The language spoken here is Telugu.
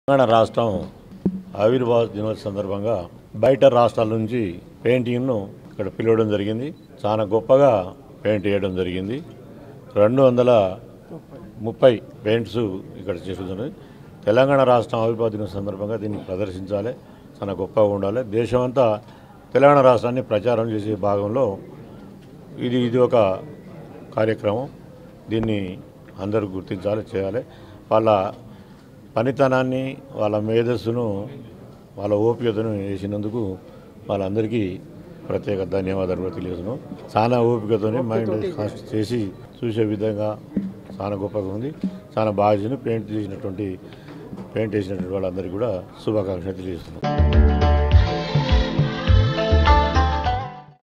తెలంగాణ రాష్ట్రం ఆవిర్భావ దినోత్సవ సందర్భంగా బయట రాష్ట్రాల నుంచి పెయింటింగ్ను ఇక్కడ పిలవడం జరిగింది చాలా గొప్పగా పెయింట్ చేయడం జరిగింది రెండు వందల ముప్పై పెయింట్స్ ఇక్కడ చేస్తుంది తెలంగాణ రాష్ట్రం ఆవిర్భావ దినోత్సవ సందర్భంగా దీన్ని ప్రదర్శించాలి చాలా గొప్పగా ఉండాలి దేశమంతా తెలంగాణ రాష్ట్రాన్ని ప్రచారం చేసే భాగంలో ఇది ఇది ఒక కార్యక్రమం దీన్ని అందరూ గుర్తించాలి చేయాలి వాళ్ళ పనితనాన్ని వాళ్ళ మేధస్సును వాళ్ళ ఓపికతను వేసినందుకు వాళ్ళందరికీ ప్రత్యేక ధన్యవాదాలు కూడా తెలియజేస్తున్నాం చాలా ఓపికతోని మైండ్ కాస్ట్ చేసి చూసే విధంగా చాలా గొప్పగా ఉంది చాలా బాగా చేసింది పెయింట్ చేసినటువంటి పెయింట్ వేసినటువంటి వాళ్ళందరికీ కూడా శుభాకాంక్షలు తెలియజేస్తున్నాం